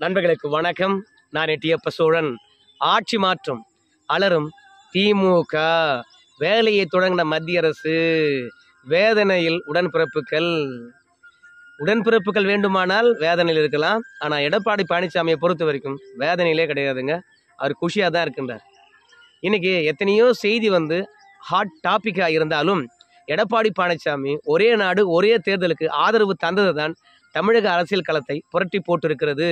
நண்பர்களுக்கு வணக்கம் நான் எட்டியப்ப சோழன் ஆட்சி மாற்றம் அலரும் திமுக வேலையை தொடங்கின மத்திய அரசு வேதனையில் உடன்பிறப்புகள் உடன்பிறப்புகள் வேண்டுமானால் வேதனையில் இருக்கலாம் ஆனால் எடப்பாடி பழனிசாமியை பொறுத்த வரைக்கும் வேதனையிலே கிடையாதுங்க அவர் குஷியாக தான் இருக்கின்றார் இன்னைக்கு எத்தனையோ செய்தி வந்து ஹாட் டாப்பிக்காக இருந்தாலும் எடப்பாடி பழனிசாமி ஒரே நாடு ஒரே தேர்தலுக்கு ஆதரவு தந்தது தான் தமிழக அரசியல் களத்தை புரட்டி போட்டிருக்கிறது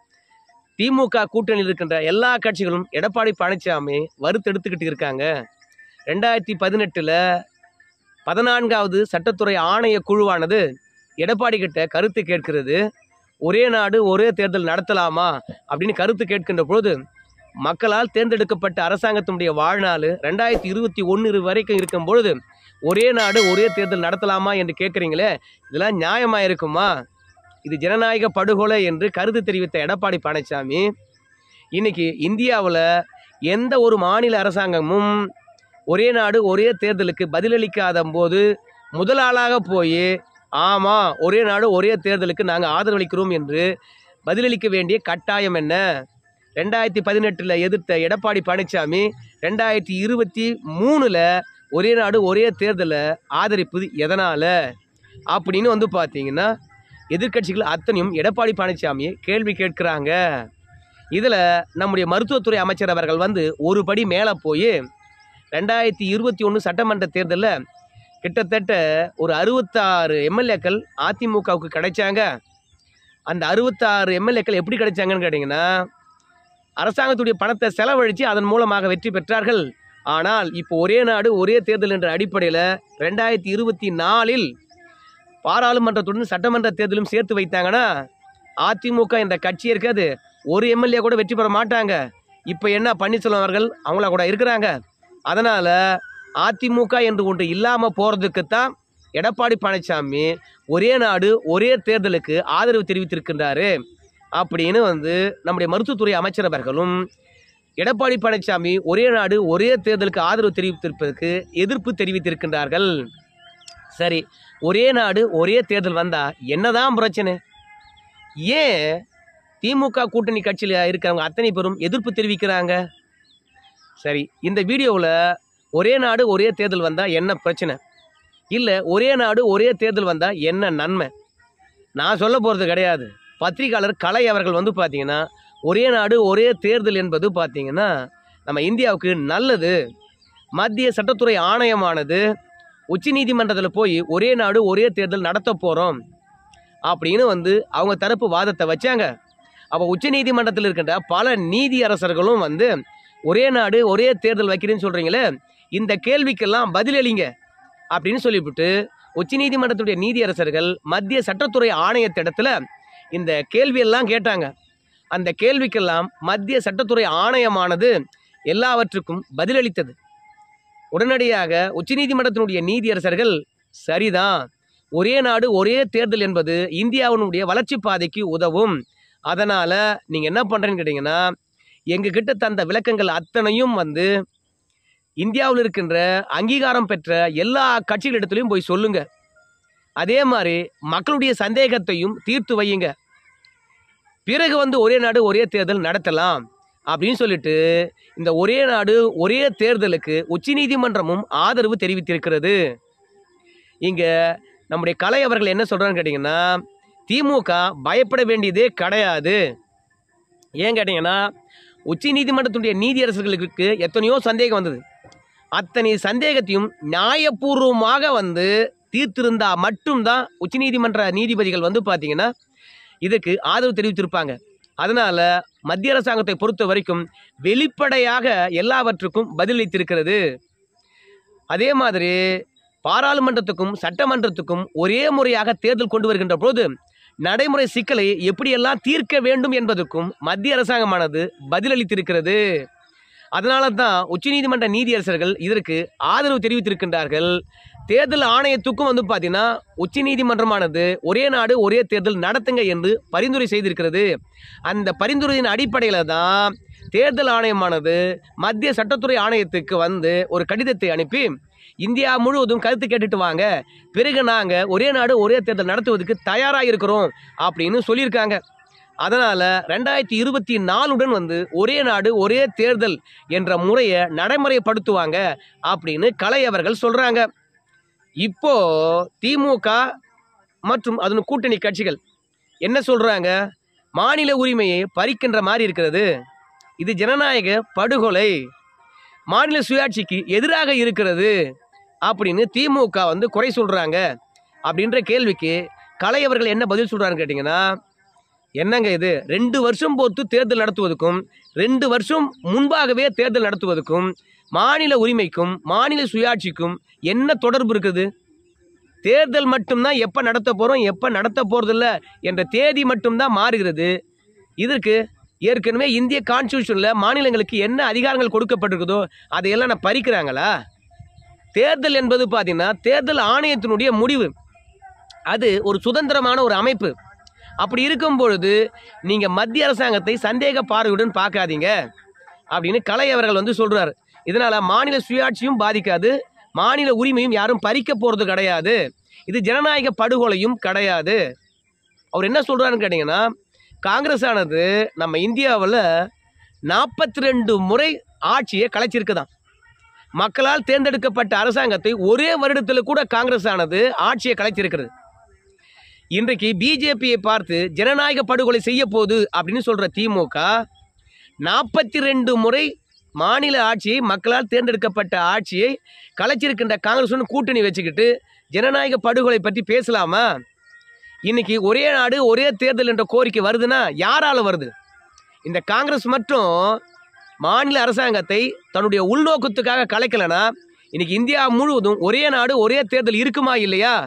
திமுக கூட்டணியில் இருக்கின்ற எல்லா கட்சிகளும் எடப்பாடி பழனிசாமி வறுத்தெடுத்துக்கிட்டு இருக்காங்க ரெண்டாயிரத்தி பதினெட்டில் பதினான்காவது சட்டத்துறை ஆணைய குழுவானது எடப்பாடி கிட்ட கருத்து கேட்கிறது ஒரே நாடு ஒரே தேர்தல் நடத்தலாமா அப்படின்னு கருத்து கேட்கின்ற பொழுது மக்களால் தேர்ந்தெடுக்கப்பட்ட அரசாங்கத்தினுடைய வாழ்நாள் ரெண்டாயிரத்தி இருபத்தி ஒன்று வரைக்கும் இருக்கும் பொழுது ஒரே நாடு ஒரே தேர்தல் நடத்தலாமா என்று கேட்குறீங்களே இதெல்லாம் நியாயமா இருக்குமா இது ஜனநாயக படுகொலை என்று கருத்து தெரிவித்த எடப்பாடி பழனிசாமி இன்னைக்கு இந்தியாவில் எந்த ஒரு மாநில அரசாங்கமும் ஒரே நாடு ஒரே தேர்தலுக்கு பதிலளிக்காத போது முதல் ஆளாக போய் ஆமாம் ஒரே நாடு ஒரே தேர்தலுக்கு நாங்கள் ஆதரவளிக்கிறோம் என்று பதிலளிக்க வேண்டிய கட்டாயம் என்ன ரெண்டாயிரத்தி பதினெட்டில் எதிர்த்த எடப்பாடி பழனிசாமி ரெண்டாயிரத்தி இருபத்தி மூணில் ஒரே நாடு ஒரே தேர்தலை ஆதரிப்பது எதனால் அப்படின்னு வந்து பார்த்தீங்கன்னா எதிர்க்கட்சிகள் அத்தனையும் எடப்பாடி பழனிசாமியை கேள்வி கேட்குறாங்க இதில் நம்முடைய மருத்துவத்துறை அமைச்சர் அவர்கள் வந்து ஒரு படி மேலே போய் ரெண்டாயிரத்தி இருபத்தி ஒன்று சட்டமன்ற தேர்தலில் கிட்டத்தட்ட ஒரு அறுபத்தாறு எம்எல்ஏக்கள் அதிமுகவுக்கு கிடைச்சாங்க அந்த அறுபத்தாறு எம்எல்ஏக்கள் எப்படி கிடைச்சாங்கன்னு கேட்டிங்கன்னா அரசாங்கத்துடைய பணத்தை செலவழித்து அதன் மூலமாக வெற்றி பெற்றார்கள் ஆனால் இப்போ ஒரே நாடு ஒரே தேர்தல் என்ற அடிப்படையில் ரெண்டாயிரத்தி இருபத்தி நாலில் பாராளுமன்றத்துடன் சட்டமன்ற தேர்தலும் சேர்த்து வைத்தாங்கன்னா அதிமுக என்ற கட்சி இருக்காது ஒரு எம்எல்ஏ கூட வெற்றி பெற மாட்டாங்க இப்போ என்ன பன்னீர்செல்வம் அவர்கள் அவங்கள கூட இருக்கிறாங்க அதனால் அதிமுக என்று ஒன்று இல்லாமல் போகிறதுக்கு தான் எடப்பாடி பழனிசாமி ஒரே நாடு ஒரே தேர்தலுக்கு ஆதரவு தெரிவித்திருக்கின்றாரு அப்படின்னு வந்து நம்முடைய மருத்துவத்துறை அமைச்சர் அவர்களும் எடப்பாடி பழனிசாமி ஒரே நாடு ஒரே தேர்தலுக்கு ஆதரவு தெரிவித்திருப்பதற்கு எதிர்ப்பு தெரிவித்திருக்கின்றார்கள் சரி ஒரே நாடு ஒரே தேர்தல் வந்தால் என்னதான் பிரச்சனை ஏன் திமுக கூட்டணி கட்சியில் இருக்கிறவங்க அத்தனை பேரும் எதிர்ப்பு தெரிவிக்கிறாங்க சரி இந்த வீடியோவில் ஒரே நாடு ஒரே தேர்தல் வந்தால் என்ன பிரச்சனை இல்லை ஒரே நாடு ஒரே தேர்தல் வந்தால் என்ன நன்மை நான் சொல்ல போகிறது கிடையாது பத்திரிகையாளர் கலை அவர்கள் வந்து பார்த்தீங்கன்னா ஒரே நாடு ஒரே தேர்தல் என்பது பார்த்தீங்கன்னா நம்ம இந்தியாவுக்கு நல்லது மத்திய சட்டத்துறை ஆணையமானது உச்சநீதிமன்றத்தில் போய் ஒரே நாடு ஒரே தேர்தல் நடத்த போகிறோம் அப்படின்னு வந்து அவங்க தரப்பு வாதத்தை வச்சாங்க அப்போ உச்சநீதிமன்றத்தில் இருக்கின்ற பல நீதி அரசர்களும் வந்து ஒரே நாடு ஒரே தேர்தல் வைக்கிறேன்னு சொல்கிறீங்களே இந்த கேள்விக்கெல்லாம் பதிலளிங்க அப்படின்னு சொல்லிவிட்டு உச்சநீதிமன்றத்துடைய நீதியரசர்கள் மத்திய சட்டத்துறை ஆணையத்திடத்தில் இந்த கேள்வியெல்லாம் கேட்டாங்க அந்த கேள்விக்கெல்லாம் மத்திய சட்டத்துறை ஆணையமானது எல்லாவற்றுக்கும் பதிலளித்தது உடனடியாக உச்சநீதிமன்றத்தினுடைய நீதியரசர்கள் சரிதான் ஒரே நாடு ஒரே தேர்தல் என்பது இந்தியாவினுடைய வளர்ச்சி பாதைக்கு உதவும் அதனால் நீங்கள் என்ன பண்ணுறேன்னு கேட்டிங்கன்னா எங்ககிட்ட தந்த விளக்கங்கள் அத்தனையும் வந்து இந்தியாவில் இருக்கின்ற அங்கீகாரம் பெற்ற எல்லா கட்சிகளிடத்துலையும் போய் சொல்லுங்க அதே மாதிரி மக்களுடைய சந்தேகத்தையும் தீர்த்து வையுங்க பிறகு வந்து ஒரே நாடு ஒரே தேர்தல் நடத்தலாம் அப்படின்னு சொல்லிட்டு இந்த ஒரே நாடு ஒரே தேர்தலுக்கு உச்சநீதிமன்றமும் ஆதரவு தெரிவித்திருக்கிறது இங்கே நம்முடைய கலை அவர்கள் என்ன சொல்கிறான்னு கேட்டிங்கன்னா திமுக பயப்பட வேண்டியதே கிடையாது ஏன் கேட்டிங்கன்னா உச்ச நீதிமன்றத்துடைய நீதியரசர்களுக்கு எத்தனையோ சந்தேகம் வந்தது அத்தனை சந்தேகத்தையும் நியாயபூர்வமாக வந்து தீர்த்திருந்தா மட்டும்தான் உச்சநீதிமன்ற நீதிபதிகள் வந்து பார்த்தீங்கன்னா இதுக்கு ஆதரவு தெரிவித்திருப்பாங்க அதனால் மத்திய அரசாங்கத்தை பொறுத்த வரைக்கும் வெளிப்படையாக எல்லாவற்றுக்கும் பதிலளித்திருக்கிறது அதே மாதிரி பாராளுமன்றத்துக்கும் சட்டமன்றத்துக்கும் ஒரே முறையாக தேர்தல் கொண்டு வருகின்ற போது நடைமுறை சிக்கலை எப்படியெல்லாம் தீர்க்க வேண்டும் என்பதற்கும் மத்திய அரசாங்கமானது பதிலளித்திருக்கிறது அதனால தான் உச்சநீதிமன்ற நீதியரசர்கள் இதற்கு ஆதரவு தெரிவித்திருக்கின்றார்கள் தேர்தல் ஆணையத்துக்கும் வந்து பார்த்தீங்கன்னா உச்சநீதிமன்றமானது ஒரே நாடு ஒரே தேர்தல் நடத்துங்க என்று பரிந்துரை செய்திருக்கிறது அந்த பரிந்துரையின் அடிப்படையில் தான் தேர்தல் ஆணையமானது மத்திய சட்டத்துறை ஆணையத்துக்கு வந்து ஒரு கடிதத்தை அனுப்பி இந்தியா முழுவதும் கருத்து கேட்டுட்டு வாங்க பிறகு நாங்கள் ஒரே நாடு ஒரே தேர்தல் நடத்துவதற்கு தயாராக இருக்கிறோம் அப்படின்னு சொல்லியிருக்காங்க அதனால ரெண்டாயிரத்தி இருபத்தி நாலுடன் வந்து ஒரே நாடு ஒரே தேர்தல் என்ற முறையை நடைமுறைப்படுத்துவாங்க அப்படின்னு கலை அவர்கள் சொல்றாங்க இப்போ திமுக மற்றும் அதன் கூட்டணி கட்சிகள் என்ன சொல்றாங்க மாநில உரிமையை பறிக்கின்ற மாதிரி இருக்கிறது இது ஜனநாயக படுகொலை மாநில சுயாட்சிக்கு எதிராக இருக்கிறது அப்படின்னு திமுக வந்து குறை சொல்றாங்க அப்படின்ற கேள்விக்கு கலை அவர்கள் என்ன பதில் சொல்றாருன்னு கேட்டிங்கன்னா என்னங்க இது ரெண்டு வருஷம் பொறுத்து தேர்தல் நடத்துவதற்கும் ரெண்டு வருஷம் முன்பாகவே தேர்தல் நடத்துவதற்கும் மாநில உரிமைக்கும் மாநில சுயாட்சிக்கும் என்ன தொடர்பு இருக்குது தேர்தல் மட்டும்தான் எப்போ நடத்த போகிறோம் எப்போ நடத்த போகிறதில்ல என்ற தேதி மட்டும்தான் மாறுகிறது இதற்கு ஏற்கனவே இந்திய கான்ஸ்டியூஷனில் மாநிலங்களுக்கு என்ன அதிகாரங்கள் கொடுக்கப்பட்டிருக்குதோ அதையெல்லாம் நான் பறிக்கிறாங்களா தேர்தல் என்பது பார்த்தீங்கன்னா தேர்தல் ஆணையத்தினுடைய முடிவு அது ஒரு சுதந்திரமான ஒரு அமைப்பு அப்படி இருக்கும் பொழுது நீங்கள் மத்திய அரசாங்கத்தை சந்தேக பார்வையுடன் பார்க்காதீங்க அப்படின்னு கலை அவர்கள் வந்து சொல்றாரு இதனால மாநில சுயாட்சியும் பாதிக்காது மாநில உரிமையும் யாரும் பறிக்க போறது கிடையாது இது ஜனநாயக படுகொலையும் கிடையாது அவர் என்ன சொல்றாருன்னு கேட்டிங்கன்னா காங்கிரஸ் ஆனது நம்ம இந்தியாவில் நாற்பத்தி ரெண்டு முறை ஆட்சியை கலைச்சிருக்குதாம் மக்களால் தேர்ந்தெடுக்கப்பட்ட அரசாங்கத்தை ஒரே வருடத்தில் கூட காங்கிரஸ் ஆனது ஆட்சியை கலைச்சிருக்கிறது இன்றைக்கு பிஜேபியை பார்த்து ஜனநாயக படுகொலை செய்ய போகுது அப்படின்னு சொல்ற திமுக நாற்பத்தி ரெண்டு முறை மாநில ஆட்சியை மக்களால் தேர்ந்தெடுக்கப்பட்ட ஆட்சியை கலைச்சிருக்கின்ற காங்கிரஸ் கூட்டணி வச்சுக்கிட்டு ஜனநாயக படுகொலை பற்றி பேசலாமா இன்னைக்கு ஒரே நாடு ஒரே தேர்தல் என்ற கோரிக்கை வருதுன்னா யாரால வருது இந்த காங்கிரஸ் மட்டும் மாநில அரசாங்கத்தை தன்னுடைய உள்நோக்கத்துக்காக கலைக்கலைன்னா இன்னைக்கு இந்தியா முழுவதும் ஒரே நாடு ஒரே தேர்தல் இருக்குமா இல்லையா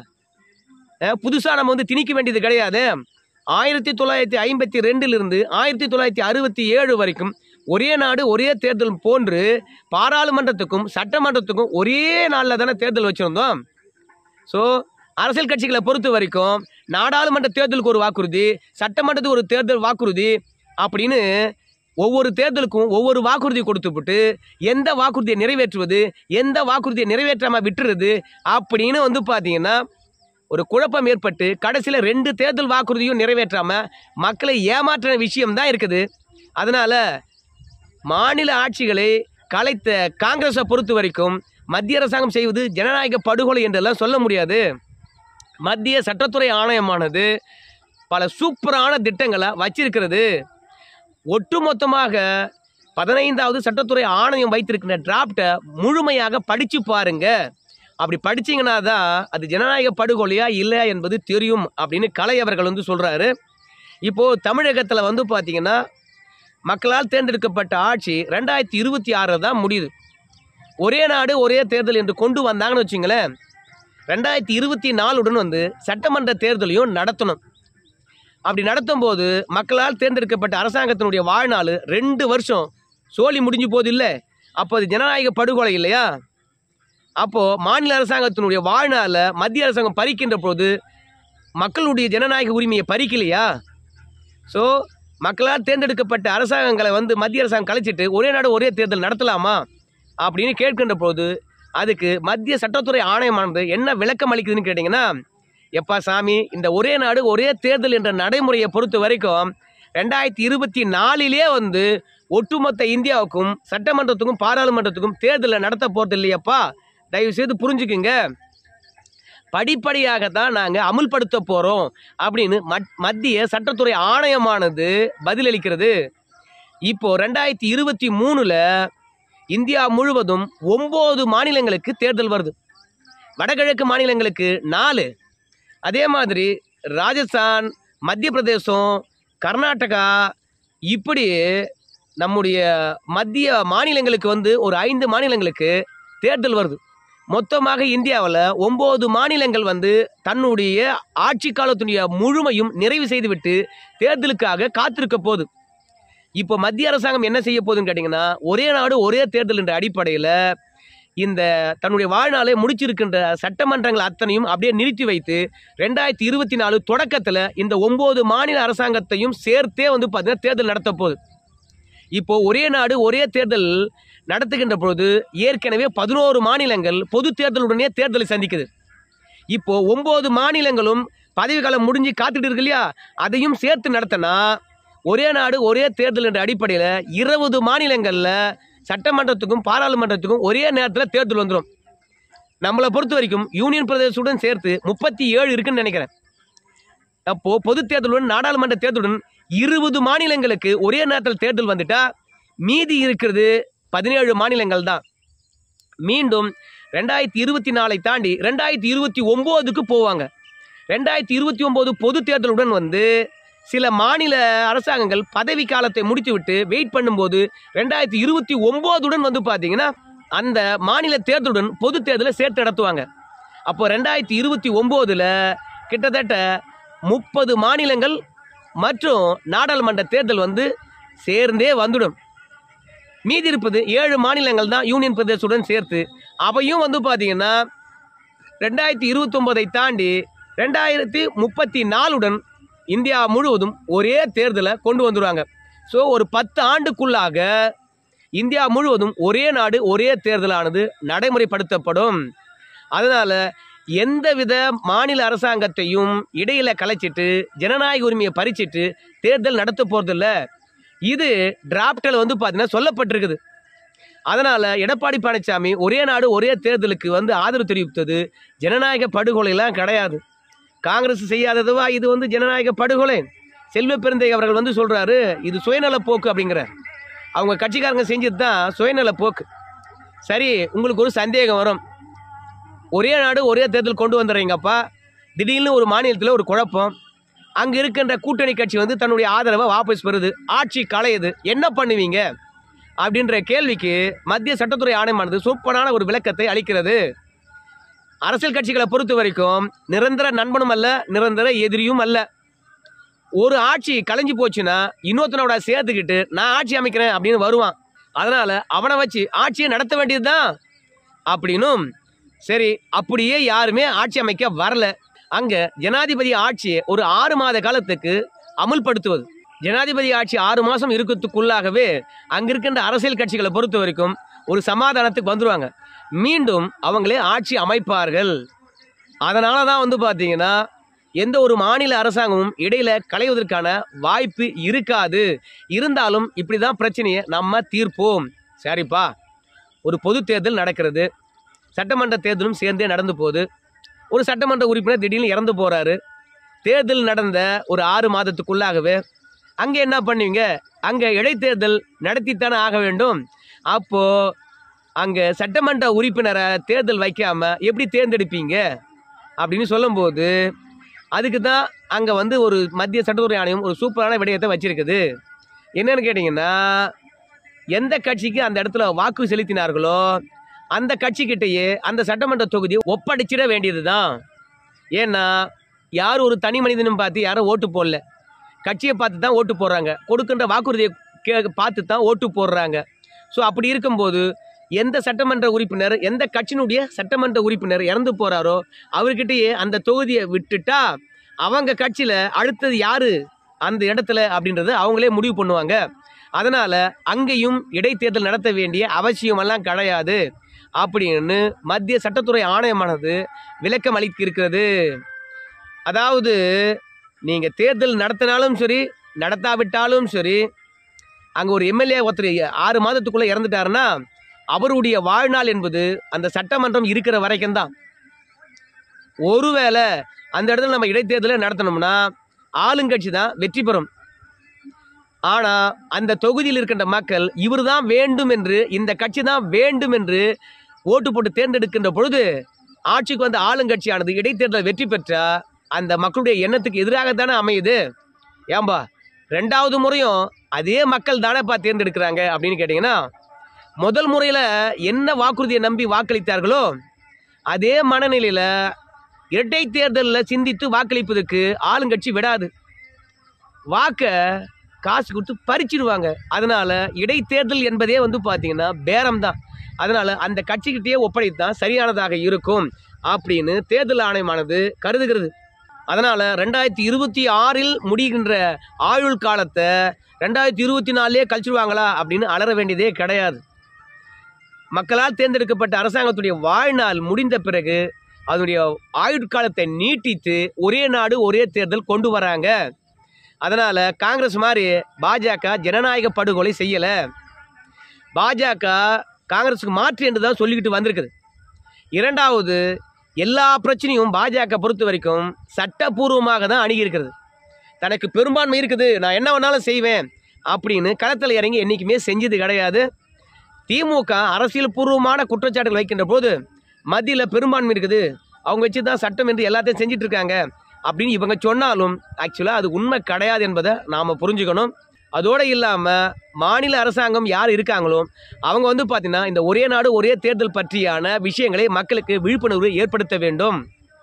புதுசாக நம்ம வந்து திணிக்க வேண்டியது கிடையாது ஆயிரத்தி தொள்ளாயிரத்தி ஐம்பத்தி ரெண்டிலிருந்து ஆயிரத்தி தொள்ளாயிரத்தி அறுபத்தி ஏழு வரைக்கும் ஒரே நாடு ஒரே தேர்தல் போன்று பாராளுமன்றத்துக்கும் சட்டமன்றத்துக்கும் ஒரே நாளில் தானே தேர்தல் வச்சுருந்தோம் ஸோ அரசியல் கட்சிகளை பொறுத்த வரைக்கும் நாடாளுமன்ற தேர்தலுக்கு ஒரு வாக்குறுதி சட்டமன்றத்துக்கு ஒரு தேர்தல் வாக்குறுதி அப்படின்னு ஒவ்வொரு தேர்தலுக்கும் ஒவ்வொரு வாக்குறுதி கொடுத்துவிட்டு எந்த வாக்குறுதியை நிறைவேற்றுவது எந்த வாக்குறுதியை நிறைவேற்றாமல் விட்டுறது அப்படின்னு வந்து பார்த்தீங்கன்னா ஒரு குழப்பம் ஏற்பட்டு கடைசியில் ரெண்டு தேர்தல் வாக்குறுதியும் நிறைவேற்றாமல் மக்களை ஏமாற்றின விஷயம்தான் இருக்குது அதனால் மாநில ஆட்சிகளை கலைத்த காங்கிரஸை பொறுத்த வரைக்கும் மத்திய அரசாங்கம் செய்வது ஜனநாயக படுகொலை என்றெல்லாம் சொல்ல முடியாது மத்திய சட்டத்துறை ஆணையமானது பல சூப்பரான திட்டங்களை வச்சிருக்கிறது ஒட்டுமொத்தமாக பதினைந்தாவது சட்டத்துறை ஆணையம் வைத்திருக்கின்ற டிராப்டை முழுமையாக படித்து பாருங்க அப்படி படிச்சீங்கன்னா தான் அது ஜனநாயக படுகொலையா இல்லை என்பது தெரியும் அப்படின்னு கலை அவர்கள் வந்து சொல்கிறாரு இப்போது தமிழகத்தில் வந்து பார்த்தீங்கன்னா மக்களால் தேர்ந்தெடுக்கப்பட்ட ஆட்சி ரெண்டாயிரத்தி இருபத்தி ஆறில் தான் முடியுது ஒரே நாடு ஒரே தேர்தல் என்று கொண்டு வந்தாங்கன்னு வச்சுங்களேன் ரெண்டாயிரத்தி இருபத்தி நாலுடன் வந்து சட்டமன்ற தேர்தலையும் நடத்தணும் அப்படி நடத்தும் போது மக்களால் தேர்ந்தெடுக்கப்பட்ட அரசாங்கத்தினுடைய வாழ்நாள் ரெண்டு வருஷம் சோழி முடிஞ்சு போது இல்லை அப்போ அது ஜனநாயக படுகொலை இல்லையா அப்போது மாநில அரசாங்கத்தினுடைய வாழ்நாளில் மத்திய அரசாங்கம் பறிக்கின்ற போது மக்களுடைய ஜனநாயக உரிமையை பறிக்கலையா ஸோ மக்களால் தேர்ந்தெடுக்கப்பட்ட அரசாங்கங்களை வந்து மத்திய அரசாங்கம் கலைச்சிட்டு ஒரே நாடு ஒரே தேர்தல் நடத்தலாமா அப்படின்னு கேட்கின்ற போது அதுக்கு மத்திய சட்டத்துறை ஆணையமானது என்ன விளக்கம் அளிக்குதுன்னு கேட்டிங்கன்னா எப்பா சாமி இந்த ஒரே நாடு ஒரே தேர்தல் என்ற நடைமுறையை பொறுத்த வரைக்கும் ரெண்டாயிரத்தி இருபத்தி நாலிலே வந்து ஒட்டுமொத்த இந்தியாவுக்கும் சட்டமன்றத்துக்கும் பாராளுமன்றத்துக்கும் தேர்தலை நடத்த போகிறது இல்லையப்பா தயவு செய்து புரிஞ்சுக்குங்க படிப்படியாகத்தான் நாங்கள் அமுல்படுத்த போகிறோம் அப்படின்னு மத் மத்திய சட்டத்துறை ஆணையமானது பதிலளிக்கிறது இப்போ ரெண்டாயிரத்தி இருபத்தி மூணில் இந்தியா முழுவதும் ஒம்பது மாநிலங்களுக்கு தேர்தல் வருது வடகிழக்கு மாநிலங்களுக்கு நாலு அதே மாதிரி ராஜஸ்தான் மத்திய பிரதேசம் கர்நாடகா இப்படி நம்முடைய மத்திய மாநிலங்களுக்கு வந்து ஒரு ஐந்து மாநிலங்களுக்கு தேர்தல் வருது மொத்தமாக இந்தியாவில் ஒம்பது மாநிலங்கள் வந்து தன்னுடைய ஆட்சி காலத்துடைய முழுமையும் நிறைவு செய்துவிட்டு தேர்தலுக்காக காத்திருக்க போகுது இப்போ மத்திய அரசாங்கம் என்ன செய்ய போகுதுன்னு கேட்டிங்கன்னா ஒரே நாடு ஒரே தேர்தல் என்ற அடிப்படையில் இந்த தன்னுடைய வாழ்நாளை முடிச்சிருக்கின்ற சட்டமன்றங்கள் அத்தனையும் அப்படியே நிறுத்தி வைத்து ரெண்டாயிரத்தி இருபத்தி நாலு தொடக்கத்தில் இந்த ஒம்பது மாநில அரசாங்கத்தையும் சேர்த்தே வந்து பார்த்தீங்கன்னா தேர்தல் நடத்த போகுது இப்போ ஒரே நாடு ஒரே தேர்தல் நடத்துகின்ற பொழுது ஏற்கனவே பதினோரு மாநிலங்கள் பொது தேர்தலுடனே தேர்தலை சந்திக்குது இப்போ ஒம்பது மாநிலங்களும் பதவி காலம் முடிஞ்சு காத்துட்டு இருக்கு இல்லையா அதையும் சேர்த்து நடத்தினா ஒரே நாடு ஒரே தேர்தல் என்ற அடிப்படையில் இருபது மாநிலங்களில் சட்டமன்றத்துக்கும் பாராளுமன்றத்துக்கும் ஒரே நேரத்தில் தேர்தல் வந்துடும் நம்மளை பொறுத்த வரைக்கும் யூனியன் பிரதேசத்துடன் சேர்த்து முப்பத்தி ஏழு இருக்குன்னு நினைக்கிறேன் அப்போ பொது தேர்தலுடன் நாடாளுமன்ற தேர்தலுடன் இருபது மாநிலங்களுக்கு ஒரே நேரத்தில் தேர்தல் வந்துட்டா மீதி இருக்கிறது பதினேழு மாநிலங்கள் தான் மீண்டும் ரெண்டாயிரத்தி இருபத்தி நாலை தாண்டி ரெண்டாயிரத்தி இருபத்தி ஒம்போதுக்கு போவாங்க ரெண்டாயிரத்தி இருபத்தி ஒம்பது பொது தேர்தலுடன் வந்து சில மாநில அரசாங்கங்கள் பதவி காலத்தை முடித்துவிட்டு வெயிட் பண்ணும்போது ரெண்டாயிரத்தி இருபத்தி ஒம்போதுடன் வந்து பார்த்தீங்கன்னா அந்த மாநில தேர்தலுடன் பொது தேர்தலை சேர்த்து நடத்துவாங்க அப்போ ரெண்டாயிரத்தி இருபத்தி ஒம்போதில் கிட்டத்தட்ட முப்பது மாநிலங்கள் மற்றும் நாடாளுமன்ற தேர்தல் வந்து சேர்ந்தே வந்துடும் மீதி இருப்பது ஏழு மாநிலங்கள் தான் யூனியன் பிரதேசத்துடன் சேர்த்து அவையும் வந்து பார்த்தீங்கன்னா ரெண்டாயிரத்தி இருபத்தொம்போதை தாண்டி ரெண்டாயிரத்தி முப்பத்தி நாலுடன் இந்தியா முழுவதும் ஒரே தேர்தலை கொண்டு வந்துடுவாங்க ஸோ ஒரு பத்து ஆண்டுக்குள்ளாக இந்தியா முழுவதும் ஒரே நாடு ஒரே தேர்தலானது நடைமுறைப்படுத்தப்படும் அதனால் எந்தவித மாநில அரசாங்கத்தையும் இடையில கலைச்சிட்டு ஜனநாயக உரிமையை பறிச்சிட்டு தேர்தல் நடத்த போகிறதில்ல இது டிராப்டில் வந்து பார்த்தீங்கன்னா சொல்லப்பட்டிருக்குது அதனால் எடப்பாடி பழனிசாமி ஒரே நாடு ஒரே தேர்தலுக்கு வந்து ஆதரவு தெரிவித்தது ஜனநாயக படுகொலைலாம் கிடையாது காங்கிரஸ் செய்யாததுவா இது வந்து ஜனநாயக படுகொலை செல்வ பெருந்தை அவர்கள் வந்து சொல்கிறாரு இது சுயநல போக்கு அப்படிங்கிறார் அவங்க கட்சிக்காரங்க செஞ்சது தான் சுயநல போக்கு சரி உங்களுக்கு ஒரு சந்தேகம் வரும் ஒரே நாடு ஒரே தேர்தல் கொண்டு வந்துடுறீங்கப்பா திடீர்னு ஒரு மாநிலத்தில் ஒரு குழப்பம் அங்கே இருக்கின்ற கூட்டணி கட்சி வந்து தன்னுடைய ஆதரவை வாபஸ் பெறுது ஆட்சி களையுது என்ன பண்ணுவீங்க அப்படின்ற கேள்விக்கு மத்திய சட்டத்துறை ஆணையமானது சூப்பரான ஒரு விளக்கத்தை அளிக்கிறது அரசியல் கட்சிகளை பொறுத்த வரைக்கும் நிரந்தர நண்பனும் அல்ல நிரந்தர எதிரியும் அல்ல ஒரு ஆட்சி கலைஞ்சு போச்சுன்னா இன்னொருத்தனோட சேர்த்துக்கிட்டு நான் ஆட்சி அமைக்கிறேன் அப்படின்னு வருவான் அதனால அவனை வச்சு ஆட்சியை நடத்த வேண்டியதுதான் அப்படின்னும் சரி அப்படியே யாருமே ஆட்சி அமைக்க வரல அங்க ஜனாதிபதி ஆட்சியை ஒரு ஆறு மாத காலத்துக்கு அமுல்படுத்துவது ஜனாதிபதி ஆட்சி ஆறு மாசம் இருக்கிறதுக்குள்ளாகவே அங்க இருக்கின்ற அரசியல் கட்சிகளை பொறுத்த வரைக்கும் ஒரு சமாதானத்துக்கு வந்துருவாங்க மீண்டும் அவங்களே ஆட்சி அமைப்பார்கள் அதனால தான் வந்து பார்த்தீங்கன்னா எந்த ஒரு மாநில அரசாங்கமும் இடையில களைவதற்கான வாய்ப்பு இருக்காது இருந்தாலும் இப்படி தான் பிரச்சனையை நம்ம தீர்ப்போம் சரிப்பா ஒரு பொது தேர்தல் நடக்கிறது சட்டமன்ற தேர்தலும் சேர்ந்தே நடந்து போகுது ஒரு சட்டமன்ற உறுப்பினர் திடீர்னு இறந்து போகிறாரு தேர்தல் நடந்த ஒரு ஆறு மாதத்துக்குள்ளாகவே அங்கே என்ன பண்ணுவீங்க அங்கே இடைத்தேர்தல் நடத்தித்தானே ஆக வேண்டும் அப்போது அங்கே சட்டமன்ற உறுப்பினரை தேர்தல் வைக்காம எப்படி தேர்ந்தெடுப்பீங்க அப்படின்னு சொல்லும்போது அதுக்கு தான் அங்கே வந்து ஒரு மத்திய சட்டத்துறை ஆணையம் ஒரு சூப்பரான விடயத்தை வச்சிருக்குது என்னன்னு கேட்டிங்கன்னா எந்த கட்சிக்கு அந்த இடத்துல வாக்கு செலுத்தினார்களோ அந்த கட்சிக்கிட்டேயே அந்த சட்டமன்ற தொகுதியை ஒப்படைச்சிட வேண்டியது தான் ஏன்னா யார் ஒரு தனி மனிதனும் பார்த்து யாரும் ஓட்டு போடல கட்சியை பார்த்து தான் ஓட்டு போடுறாங்க கொடுக்கின்ற வாக்குறுதியை கே பார்த்து தான் ஓட்டு போடுறாங்க ஸோ அப்படி இருக்கும்போது எந்த சட்டமன்ற உறுப்பினர் எந்த கட்சியினுடைய சட்டமன்ற உறுப்பினர் இறந்து போறாரோ அவர்கிட்டயே அந்த தொகுதியை விட்டுட்டா அவங்க கட்சியில் அடுத்தது யாரு அந்த இடத்துல அப்படின்றத அவங்களே முடிவு பண்ணுவாங்க அதனால அங்கேயும் இடைத்தேர்தல் நடத்த வேண்டிய அவசியமெல்லாம் கிடையாது அப்படின்னு மத்திய சட்டத்துறை ஆணையமானது விளக்கம் அளிக்க இருக்கிறது அதாவது நீங்கள் தேர்தல் நடத்தினாலும் சரி நடத்தாவிட்டாலும் சரி அங்கே ஒரு எம்எல்ஏ ஒருத்தர் ஆறு மாதத்துக்குள்ளே இறந்துட்டாருன்னா அவருடைய வாழ்நாள் என்பது அந்த சட்டமன்றம் இருக்கிற வரைக்கும் தான் ஒருவேளை அந்த இடத்துல நம்ம இடைத்தேர்தலை நடத்தணும்னா ஆளுங்கட்சி தான் வெற்றி பெறும் ஆனால் அந்த தொகுதியில் இருக்கின்ற மக்கள் இவர் தான் வேண்டும் என்று இந்த கட்சி தான் வேண்டும் என்று ஓட்டு போட்டு தேர்ந்தெடுக்கின்ற பொழுது ஆட்சிக்கு வந்த ஆளுங்கட்சியானது இடைத்தேர்தல் வெற்றி பெற்றா அந்த மக்களுடைய எண்ணத்துக்கு எதிராகத்தானே அமையுது ஏம்பா ரெண்டாவது முறையும் அதே மக்கள் தானேப்பா தேர்ந்தெடுக்கிறாங்க அப்படின்னு கேட்டிங்கன்னா முதல் முறையில் என்ன வாக்குறுதியை நம்பி வாக்களித்தார்களோ அதே மனநிலையில் இரட்டை தேர்தலில் சிந்தித்து வாக்களிப்பதற்கு ஆளுங்கட்சி விடாது வாக்கை காசு கொடுத்து பறிச்சிடுவாங்க அதனால இடைத்தேர்தல் என்பதே வந்து பார்த்தீங்கன்னா பேரம் தான் அதனால அந்த கட்சிக்கிட்டே ஒப்படைத்து தான் சரியானதாக இருக்கும் அப்படின்னு தேர்தல் ஆணையமானது கருதுகிறது அதனால ரெண்டாயிரத்தி இருபத்தி ஆறில் முடிகின்ற ஆயுள் காலத்தை ரெண்டாயிரத்தி இருபத்தி நாலுலேயே கழிச்சிருவாங்களா அப்படின்னு அலற வேண்டியதே கிடையாது மக்களால் தேர்ந்தெடுக்கப்பட்ட அரசாங்கத்துடைய வாழ்நாள் முடிந்த பிறகு அதனுடைய ஆயுட்காலத்தை நீட்டித்து ஒரே நாடு ஒரே தேர்தல் கொண்டு வராங்க அதனால் காங்கிரஸ் மாதிரி பாஜக ஜனநாயக படுகொலை செய்யலை பாஜக காங்கிரஸுக்கு மாற்று என்று தான் சொல்லிக்கிட்டு வந்திருக்குது இரண்டாவது எல்லா பிரச்சனையும் பாஜக பொறுத்த வரைக்கும் சட்டப்பூர்வமாக தான் அணுகியிருக்கிறது தனக்கு பெரும்பான்மை இருக்குது நான் என்ன வேணாலும் செய்வேன் அப்படின்னு களத்தில் இறங்கி என்றைக்குமே செஞ்சது கிடையாது திமுக அரசியல் பூர்வமான குற்றச்சாட்டுகள் வைக்கின்ற போது மத்தியில் பெரும்பான்மை இருக்குது அவங்க வச்சு தான் சட்டம் என்று எல்லாத்தையும் செஞ்சுட்டு இருக்காங்க அப்படின்னு இவங்க சொன்னாலும் ஆக்சுவலாக அது உண்மை கிடையாது என்பதை நாம் புரிஞ்சுக்கணும் அதோடு இல்லாமல் மாநில அரசாங்கம் யார் இருக்காங்களோ அவங்க வந்து பார்த்தீங்கன்னா இந்த ஒரே நாடு ஒரே தேர்தல் பற்றியான விஷயங்களை மக்களுக்கு விழிப்புணர்வு ஏற்படுத்த வேண்டும்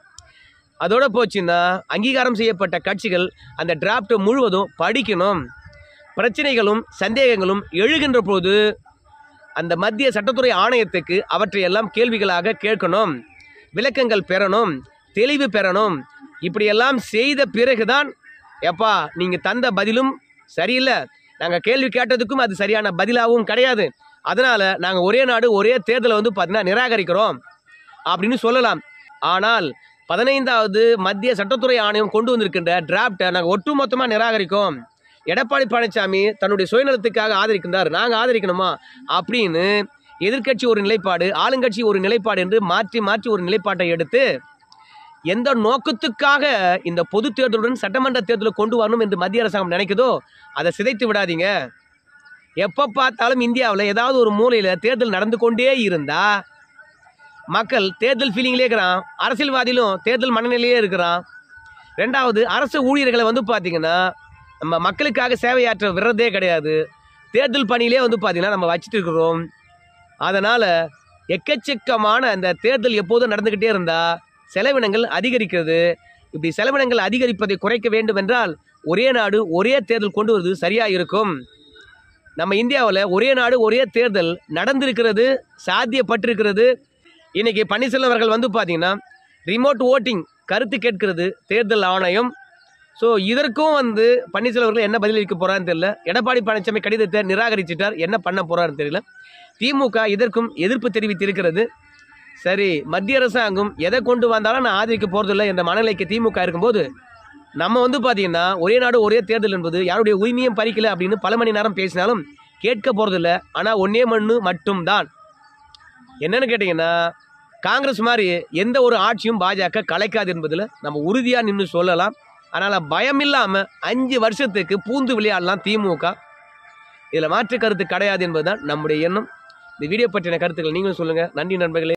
அதோட போச்சுன்னா அங்கீகாரம் செய்யப்பட்ட கட்சிகள் அந்த டிராஃப்ட் முழுவதும் படிக்கணும் பிரச்சனைகளும் சந்தேகங்களும் எழுகின்ற போது அந்த மத்திய சட்டத்துறை ஆணையத்துக்கு அவற்றையெல்லாம் கேள்விகளாக கேட்கணும் விளக்கங்கள் பெறணும் தெளிவு பெறணும் இப்படியெல்லாம் செய்த பிறகுதான் எப்பா நீங்கள் தந்த பதிலும் சரியில்லை நாங்கள் கேள்வி கேட்டதுக்கும் அது சரியான பதிலாகவும் கிடையாது அதனால் நாங்கள் ஒரே நாடு ஒரே தேர்தலை வந்து பார்த்தீங்கன்னா நிராகரிக்கிறோம் அப்படின்னு சொல்லலாம் ஆனால் பதினைந்தாவது மத்திய சட்டத்துறை ஆணையம் கொண்டு வந்திருக்கின்ற டிராப்டை நாங்கள் ஒட்டுமொத்தமாக நிராகரிக்கோம் எடப்பாடி பழனிசாமி தன்னுடைய சுயநலத்துக்காக ஆதரிக்கின்றார் நாங்கள் ஆதரிக்கணுமா அப்படின்னு எதிர்க்கட்சி ஒரு நிலைப்பாடு ஆளுங்கட்சி ஒரு நிலைப்பாடு என்று மாற்றி மாற்றி ஒரு நிலைப்பாட்டை எடுத்து எந்த நோக்கத்துக்காக இந்த பொது தேர்தலுடன் சட்டமன்ற தேர்தலை கொண்டு வரணும் என்று மத்திய அரசாங்கம் நினைக்குதோ அதை சிதைத்து விடாதீங்க எப்போ பார்த்தாலும் இந்தியாவில் ஏதாவது ஒரு மூலையில் தேர்தல் நடந்து கொண்டே இருந்தா மக்கள் தேர்தல் ஃபீலிங்லேயே இருக்கிறான் அரசியல்வாதியிலும் தேர்தல் மனநிலையே இருக்கிறான் ரெண்டாவது அரசு ஊழியர்களை வந்து பார்த்தீங்கன்னா நம்ம மக்களுக்காக சேவையாற்ற விடுறதே கிடையாது தேர்தல் பணியிலே வந்து பார்த்தீங்கன்னா நம்ம வச்சுட்டு இருக்கிறோம் அதனால் எக்கச்சக்கமான அந்த தேர்தல் எப்போதும் நடந்துக்கிட்டே இருந்தால் செலவினங்கள் அதிகரிக்கிறது இப்படி செலவினங்கள் அதிகரிப்பதை குறைக்க வேண்டும் என்றால் ஒரே நாடு ஒரே தேர்தல் கொண்டு வருவது சரியாக இருக்கும் நம்ம இந்தியாவில் ஒரே நாடு ஒரே தேர்தல் நடந்திருக்கிறது சாத்தியப்பட்டிருக்கிறது இன்னைக்கு பன்னீர்செல்வம் அவர்கள் வந்து பார்த்தீங்கன்னா ரிமோட் ஓட்டிங் கருத்து கேட்கிறது தேர்தல் ஆணையம் ஸோ இதற்கும் வந்து பன்னீர்செல்வம் அவர்கள் என்ன பதிலளிக்க போறாருன்னு தெரியல எடப்பாடி பழனிசாமி கடிதத்தை நிராகரிச்சிட்டார் என்ன பண்ண போறாருன்னு தெரியல திமுக இதற்கும் எதிர்ப்பு தெரிவித்திருக்கிறது சரி மத்திய அரசாங்கம் எதை கொண்டு வந்தாலும் நான் ஆதரிக்க போறதில்லை என்ற மனநிலைக்கு திமுக இருக்கும்போது நம்ம வந்து பார்த்தீங்கன்னா ஒரே நாடு ஒரே தேர்தல் என்பது யாருடைய உரிமையும் பறிக்கல அப்படின்னு பல மணி நேரம் பேசினாலும் கேட்க போறதில்ல ஆனால் ஒன்னே மண்ணு மட்டும்தான் என்னன்னு கேட்டிங்கன்னா காங்கிரஸ் மாதிரி எந்த ஒரு ஆட்சியும் பாஜக கலைக்காது என்பதில் நம்ம உறுதியாக நின்று சொல்லலாம் அதனால் பயம் இல்லாமல் அஞ்சு வருஷத்துக்கு பூந்து விளையாடலாம் திமுக இதில் மாற்று கருத்து கிடையாது என்பதுதான் நம்முடைய எண்ணம் இந்த வீடியோ பற்றின கருத்துக்கள் நீங்களும் சொல்லுங்கள் நன்றி நண்பர்களே